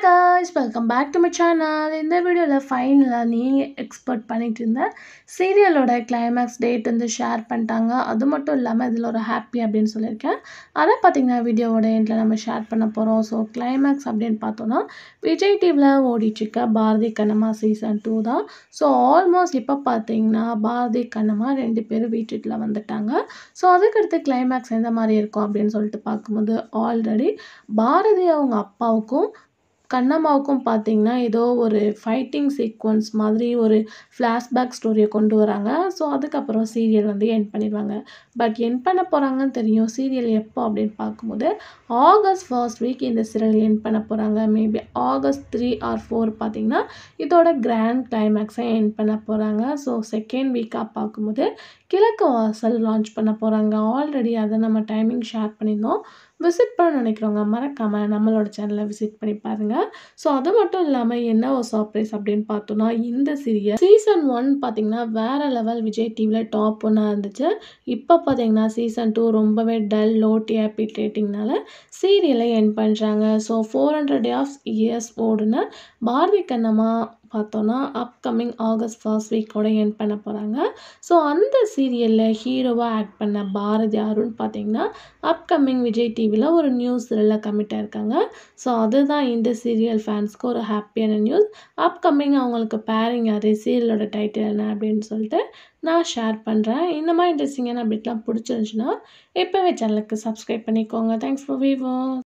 guys welcome back to my channel இந்த வீடியோவில் ஃபைனலாக நீங்கள் எக்ஸ்பெக்ட் பண்ணிட்டு இருந்த சீரியலோட கிளைமேக்ஸ் டேட் வந்து ஷேர் பண்ணிட்டாங்க அது மட்டும் இல்லாமல் இதில் ஒரு ஹாப்பி அப்படின்னு சொல்லியிருக்கேன் அதை பார்த்தீங்கன்னா வீடியோவோட எண்டில் நம்ம ஷேர் பண்ண போகிறோம் ஸோ கிளைமேக்ஸ் அப்படின்னு பார்த்தோன்னா விஜய் டிவியில் ஓடிட்டுருக்க பாரதி கண்ணம்மா சீசன் டூ தான் ஸோ ஆல்மோஸ்ட் இப்போ பார்த்தீங்கன்னா பாரதி கண்ணம்மா ரெண்டு பேரும் வீட்டுக்குள்ள வந்துட்டாங்க ஸோ அதுக்கடுத்து கிளைமேக்ஸ் எந்த மாதிரி இருக்கும் அப்படின்னு சொல்லிட்டு பார்க்கும்போது ஆல்ரெடி பாரதி அவங்க அப்பாவுக்கும் கண்ணம்மாவுக்கும் பார்த்தீங்கன்னா ஏதோ ஒரு ஃபைட்டிங் சீக்வன்ஸ் மாதிரி ஒரு ஃப்ளாஷ்பேக் ஸ்டோரியை கொண்டு வராங்க ஸோ அதுக்கப்புறம் சீரியல் வந்து என் பண்ணிடுவாங்க பட் என் பண்ண போகிறாங்கன்னு தெரியும் சீரியல் எப்போ அப்படின்னு பார்க்கும்போது ஆகஸ்ட் ஃபர்ஸ்ட் வீக் இந்த சீரியல் என் பண்ண போகிறாங்க maybe August three or four பார்த்தீங்கன்னா இதோட கிராண்ட் கிளைமேக்ஸை என் பண்ண போகிறாங்க ஸோ செகண்ட் வீக்காக பார்க்கும்போது கிழக்கு வாசல் லான்ச் பண்ண போகிறாங்க ஆல்ரெடி அதை நம்ம டைமிங் ஷேர் பண்ணியிருந்தோம் விசிட் பண்ண நினைக்கிறவங்க மறக்காமல் நம்மளோட சேனலை விசிட் பண்ணி பாருங்கள் ஸோ அது மட்டும் இல்லாமல் என்ன ஒரு சர்ப்ரைஸ் அப்படின்னு பார்த்தோன்னா இந்த சீரியல் சீசன் ஒன் பார்த்தீங்கன்னா வேறு லெவல் விஜய் டிவியில் டாப் ஒன்னாக இருந்துச்சு இப்போ பார்த்தீங்கன்னா சீசன் டூ ரொம்பவே டல் லோ டிஆர்பி ரேட்டிங்னால சீரியலை என் பண்ணுறாங்க so four hundred of years ஓடுன பாரதி கண்ணம்மா பார்த்தோன்னா அப்கமிங் ஆகஸ்ட் ஃபர்ஸ்ட் வீக்கோட என் பண்ண போகிறாங்க ஸோ அந்த சீரியலில் ஹீரோவாக ஆக்ட் பண்ண பாரதி அருண் பார்த்தீங்கன்னா அப்கமிங் விஜய் டிவியில் ஒரு நியூஸ் இதில் கமிட்டாக இருக்காங்க ஸோ அதுதான் இந்த சீரியல் ஃபேன்ஸ்க்கு ஒரு ஹாப்பியான நியூஸ் அப்கமிங் அவங்களுக்கு பேரிங் யார் சீரியலோட டைட்டில் என்ன அப்படின்னு சொல்லிட்டு நான் ஷேர் பண்ணுறேன் இந்த மாதிரி இன்ட்ரெஸ்டிங்கான அப்டேட்லாம் பிடிச்சிருந்துச்சுன்னா இப்போவே சேனலுக்கு சப்ஸ்கிரைப் பண்ணிக்கோங்க தேங்க்ஸ் ஃபார் வீவோ